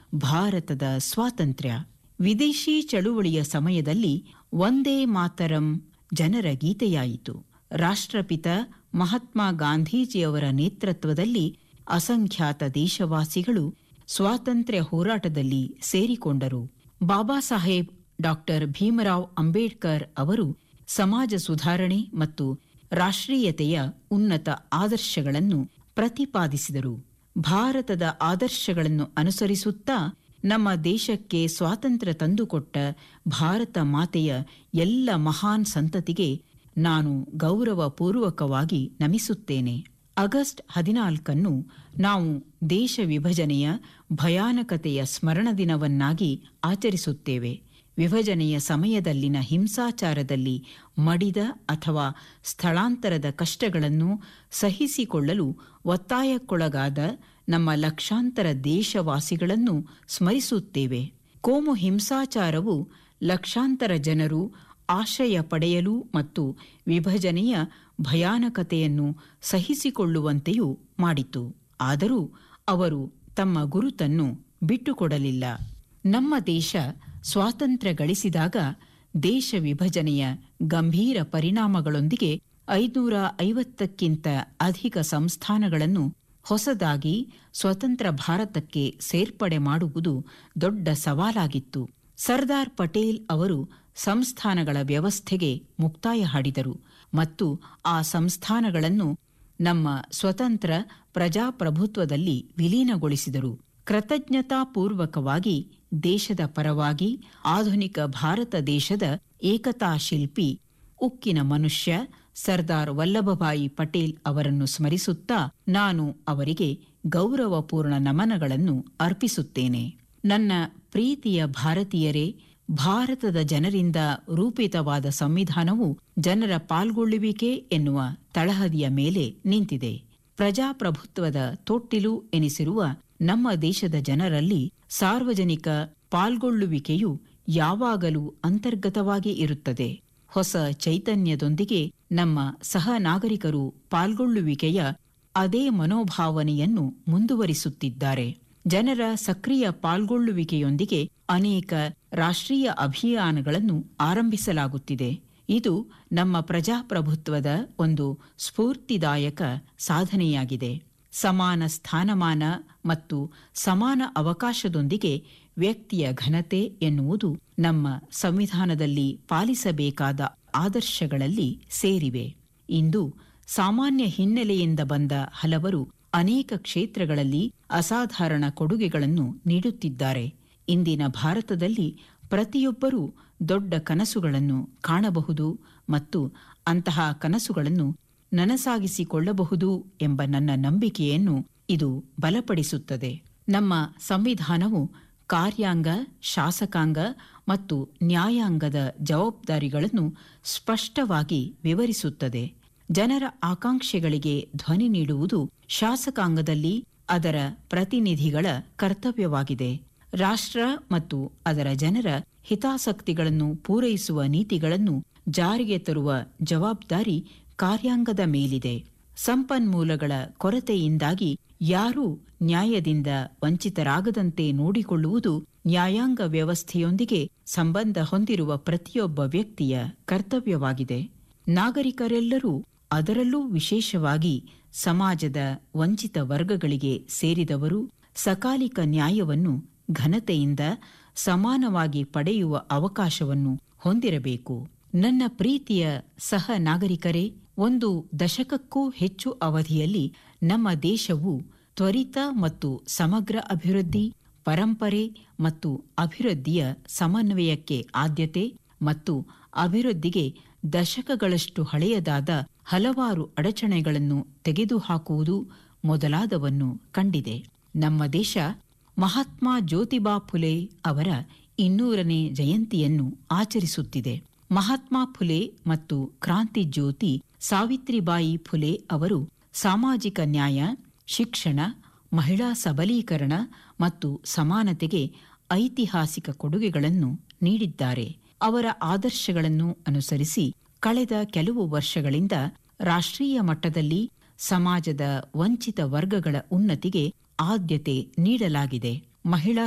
ಭಾರತದ ಸ್ವಾತಂತ್ರ್ಯ ವಿದೇಶಿ ಚಳುವಳಿಯ ಸಮಯದಲ್ಲಿ ಒಂದೇ ಮಾತರಂ ಜನರ ಗೀತೆಯಾಯಿತು ರಾಷ್ಟ್ರಪಿತ ಮಹಾತ್ಮ ಗಾಂಧೀಜಿಯವರ ನೇತೃತ್ವದಲ್ಲಿ ಅಸಂಖ್ಯಾತ ದೇಶವಾಸಿಗಳು ಸ್ವಾತಂತ್ರ್ಯ ಹೋರಾಟದಲ್ಲಿ ಸೇರಿಕೊಂಡರು ಬಾಬಾ ಸಾಹೇಬ್ ಡಾಕ್ಟರ್ ಭೀಮರಾವ್ ಅಂಬೇಡ್ಕರ್ ಅವರು ಸಮಾಜ ಸುಧಾರಣೆ ಮತ್ತು ರಾಷ್ಟ್ರೀಯತೆಯ ಉನ್ನತ ಆದರ್ಶಗಳನ್ನು ಪ್ರತಿಪಾದಿಸಿದರು ಭಾರತದ ಆದರ್ಶಗಳನ್ನು ಅನುಸರಿಸುತ್ತಾ ನಮ್ಮ ದೇಶಕ್ಕೆ ಸ್ವಾತಂತ್ರ್ಯ ತಂದುಕೊಟ್ಟ ಭಾರತ ಮಾತೆಯ ಎಲ್ಲ ಮಹಾನ್ ಸಂತತಿಗೆ ನಾನು ಗೌರವಪೂರ್ವಕವಾಗಿ ನಮಿಸುತ್ತೇನೆ ಆಗಸ್ಟ್ ಹದಿನಾಲ್ಕನ್ನು ನಾವು ದೇಶ ವಿಭಜನೆಯ ಭಯಾನಕತೆಯ ಸ್ಮರಣ ದಿನವನ್ನಾಗಿ ಆಚರಿಸುತ್ತೇವೆ ವಿಭಜನೆಯ ಸಮಯದಲ್ಲಿನ ಹಿಂಸಾಚಾರದಲ್ಲಿ ಮಡಿದ ಅಥವಾ ಸ್ಥಳಾಂತರದ ಕಷ್ಟಗಳನ್ನು ಸಹಿಸಿಕೊಳ್ಳಲು ಒತ್ತಾಯಕ್ಕೊಳಗಾದ ನಮ್ಮ ಲಕ್ಷಾಂತರ ದೇಶವಾಸಿಗಳನ್ನು ಸ್ಮರಿಸುತ್ತೇವೆ ಕೋಮು ಹಿಂಸಾಚಾರವು ಲಕ್ಷಾಂತರ ಜನರು ಆಶ್ರಯ ಪಡೆಯಲು ಮತ್ತು ವಿಭಜನೆಯ ಭಯಾನಕತೆಯನ್ನು ಸಹಿಸಿಕೊಳ್ಳುವಂತೆಯೂ ಮಾಡಿತು ಆದರೂ ಅವರು ತಮ್ಮ ಗುರುತನ್ನು ಬಿಟ್ಟುಕೊಡಲಿಲ್ಲ ನಮ್ಮ ದೇಶ ಸ್ವಾತಂತ್ರ್ಯ ಗಳಿಸಿದಾಗ ದೇಶ ವಿಭಜನೆಯ ಗಂಭೀರ ಪರಿಣಾಮಗಳೊಂದಿಗೆ ಐನೂರ ಐವತ್ತಕ್ಕಿಂತ ಅಧಿಕ ಸಂಸ್ಥಾನಗಳನ್ನು ಹೊಸದಾಗಿ ಸ್ವತಂತ್ರ ಭಾರತಕ್ಕೆ ಸೇರ್ಪಡೆ ಮಾಡುವುದು ದೊಡ್ಡ ಸವಾಲಾಗಿತ್ತು ಸರ್ದಾರ್ ಪಟೇಲ್ ಅವರು ಸಂಸ್ಥಾನಗಳ ವ್ಯವಸ್ಥೆಗೆ ಮುಕ್ತಾಯ ಹಾಡಿದರು ಮತ್ತು ಆ ಸಂಸ್ಥಾನಗಳನ್ನು ನಮ್ಮ ಸ್ವತಂತ್ರ ಪ್ರಜಾಪ್ರಭುತ್ವದಲ್ಲಿ ವಿಲೀನಗೊಳಿಸಿದರು ಕೃತಜ್ಞತಾಪೂರ್ವಕವಾಗಿ ದೇಶದ ಪರವಾಗಿ ಆಧುನಿಕ ಭಾರತ ದೇಶದ ಏಕತಾ ಶಿಲ್ಪಿ ಉಕ್ಕಿನ ಮನುಷ್ಯ ಸರ್ದಾರ್ ವಲ್ಲಭಭಾಯಿ ಪಟೇಲ್ ಅವರನ್ನು ಸ್ಮರಿಸುತ್ತಾ ನಾನು ಅವರಿಗೆ ಗೌರವಪೂರ್ಣ ನಮನಗಳನ್ನು ಅರ್ಪಿಸುತ್ತೇನೆ ನನ್ನ ಪ್ರೀತಿಯ ಭಾರತೀಯರೇ ಭಾರತದ ಜನರಿಂದ ರೂಪಿತವಾದ ಸಂವಿಧಾನವು ಜನರ ಪಾಲ್ಗೊಳ್ಳುವಿಕೆ ಎನ್ನುವ ತಳಹದಿಯ ಮೇಲೆ ನಿಂತಿದೆ ಪ್ರಜಾಪ್ರಭುತ್ವದ ತೊಟ್ಟಿಲು ಎನಿಸಿರುವ ನಮ್ಮ ದೇಶದ ಜನರಲ್ಲಿ ಸಾರ್ವಜನಿಕ ಪಾಲ್ಗೊಳ್ಳುವಿಕೆಯು ಯಾವಾಗಲೂ ಅಂತರ್ಗತವಾಗಿ ಇರುತ್ತದೆ ಹೊಸ ಚೈತನ್ಯದೊಂದಿಗೆ ನಮ್ಮ ಸಹ ನಾಗರಿಕರು ಪಾಲ್ಗೊಳ್ಳುವಿಕೆಯ ಅದೇ ಮನೋಭಾವನೆಯನ್ನು ಮುಂದುವರಿಸುತ್ತಿದ್ದಾರೆ ಜನರ ಸಕ್ರಿಯ ಪಾಲ್ಗೊಳ್ಳುವಿಕೆಯೊಂದಿಗೆ ಅನೇಕ ರಾಷ್ಟ್ರೀಯ ಅಭಿಯಾನಗಳನ್ನು ಆರಂಭಿಸಲಾಗುತ್ತಿದೆ ಇದು ನಮ್ಮ ಪ್ರಜಾಪ್ರಭುತ್ವದ ಒಂದು ಸ್ಫೂರ್ತಿದಾಯಕ ಸಾಧನೆಯಾಗಿದೆ ಸಮಾನ ಸ್ಥಾನಮಾನ ಮತ್ತು ಸಮಾನ ಅವಕಾಶದೊಂದಿಗೆ ವ್ಯಕ್ತಿಯ ಘನತೆ ಎನ್ನುವುದು ನಮ್ಮ ಸಂವಿಧಾನದಲ್ಲಿ ಪಾಲಿಸಬೇಕಾದ ಆದರ್ಶಗಳಲ್ಲಿ ಸೇರಿವೆ ಇಂದು ಸಾಮಾನ್ಯ ಹಿನ್ನೆಲೆಯಿಂದ ಬಂದ ಹಲವರು ಅನೇಕ ಕ್ಷೇತ್ರಗಳಲ್ಲಿ ಅಸಾಧಾರಣ ಕೊಡುಗೆಗಳನ್ನು ನೀಡುತ್ತಿದ್ದಾರೆ ಇಂದಿನ ಭಾರತದಲ್ಲಿ ಪ್ರತಿಯೊಬ್ಬರೂ ದೊಡ್ಡ ಕನಸುಗಳನ್ನು ಕಾಣಬಹುದು ಮತ್ತು ಅಂತಹ ಕನಸುಗಳನ್ನು ನನಸಾಗಿಸಿಕೊಳ್ಳಬಹುದು ಎಂಬ ನನ್ನ ನಂಬಿಕೆಯನ್ನು ಇದು ಬಲಪಡಿಸುತ್ತದೆ ನಮ್ಮ ಸಂವಿಧಾನವು ಕಾರ್ಯಾಂಗ ಶಾಸಕಾಂಗ ಮತ್ತು ನ್ಯಾಯಾಂಗದ ಜವಾಬ್ದಾರಿಗಳನ್ನು ಸ್ಪಷ್ಟವಾಗಿ ವಿವರಿಸುತ್ತದೆ ಜನರ ಆಕಾಂಕ್ಷೆಗಳಿಗೆ ಧ್ವನಿ ನೀಡುವುದು ಶಾಸಕಾಂಗದಲ್ಲಿ ಅದರ ಪ್ರತಿನಿಧಿಗಳ ಕರ್ತವ್ಯವಾಗಿದೆ ರಾಷ್ಟ್ರ ಮತ್ತು ಅದರ ಜನರ ಹಿತಾಸಕ್ತಿಗಳನ್ನು ಪೂರೈಸುವ ನೀತಿಗಳನ್ನು ಜಾರಿಗೆ ತರುವ ಜವಾಬ್ದಾರಿ ಕಾರ್ಯಾಂಗದ ಮೇಲಿದೆ ಸಂಪನ್ಮೂಲಗಳ ಕೊರತೆಯಿಂದಾಗಿ ಯಾರೂ ನ್ಯಾಯದಿಂದ ವಂಚಿತರಾಗದಂತೆ ನೋಡಿಕೊಳ್ಳುವುದು ನ್ಯಾಯಾಂಗ ವ್ಯವಸ್ಥೆಯೊಂದಿಗೆ ಸಂಬಂಧ ಹೊಂದಿರುವ ಪ್ರತಿಯೊಬ್ಬ ವ್ಯಕ್ತಿಯ ಕರ್ತವ್ಯವಾಗಿದೆ ನಾಗರಿಕರೆಲ್ಲರೂ ಅದರಲ್ಲೂ ವಿಶೇಷವಾಗಿ ಸಮಾಜದ ವಂಚಿತ ವರ್ಗಗಳಿಗೆ ಸೇರಿದವರು ಸಕಾಲಿಕ ನ್ಯಾಯವನ್ನು ಘನತೆಯಿಂದ ಸಮಾನವಾಗಿ ಪಡೆಯುವ ಅವಕಾಶವನ್ನು ಹೊಂದಿರಬೇಕು ನನ್ನ ಪ್ರೀತಿಯ ಸಹ ನಾಗರಿಕರೇ ಒಂದು ದಶಕಕ್ಕೂ ಹೆಚ್ಚು ಅವಧಿಯಲ್ಲಿ ನಮ್ಮ ದೇಶವು ತ್ವರಿತ ಮತ್ತು ಸಮಗ್ರ ಅಭಿವೃದ್ಧಿ ಪರಂಪರೆ ಮತ್ತು ಅಭಿವೃದ್ಧಿಯ ಸಮನ್ವಯಕ್ಕೆ ಆದ್ಯತೆ ಮತ್ತು ಅಭಿವೃದ್ಧಿಗೆ ದಶಕಗಳಷ್ಟು ಹಳೆಯದಾದ ಹಲವಾರು ಅಡಚಣೆಗಳನ್ನು ತೆಗೆದುಹಾಕುವುದು ಮೊದಲಾದವನ್ನು ಕಂಡಿದೆ ನಮ್ಮ ದೇಶ ಮಹಾತ್ಮ ಜ್ಯೋತಿಬಾ ಫುಲೆ ಅವರ ಇನ್ನೂರನೇ ಜಯಂತಿಯನ್ನು ಆಚರಿಸುತ್ತಿದೆ ಮಹಾತ್ಮ ಫುಲೆ ಮತ್ತು ಕ್ರಾಂತಿ ಜ್ಯೋತಿ ಸಾವಿತ್ರಿಬಾಯಿ ಫುಲೆ ಅವರು ಸಾಮಾಜಿಕ ನ್ಯಾಯ ಶಿಕ್ಷಣ ಮಹಿಳಾ ಸಬಲೀಕರಣ ಮತ್ತು ಸಮಾನತೆಗೆ ಐತಿಹಾಸಿಕ ಕೊಡುಗೆಗಳನ್ನು ನೀಡಿದ್ದಾರೆ ಅವರ ಆದರ್ಶಗಳನ್ನು ಅನುಸರಿಸಿ ಕಳೆದ ಕೆಲವು ವರ್ಷಗಳಿಂದ ರಾಷ್ಟ್ರೀಯ ಮಟ್ಟದಲ್ಲಿ ಸಮಾಜದ ವಂಚಿತ ವರ್ಗಗಳ ಉನ್ನತಿಗೆ ಆದ್ಯತೆ ನೀಡಲಾಗಿದೆ ಮಹಿಳಾ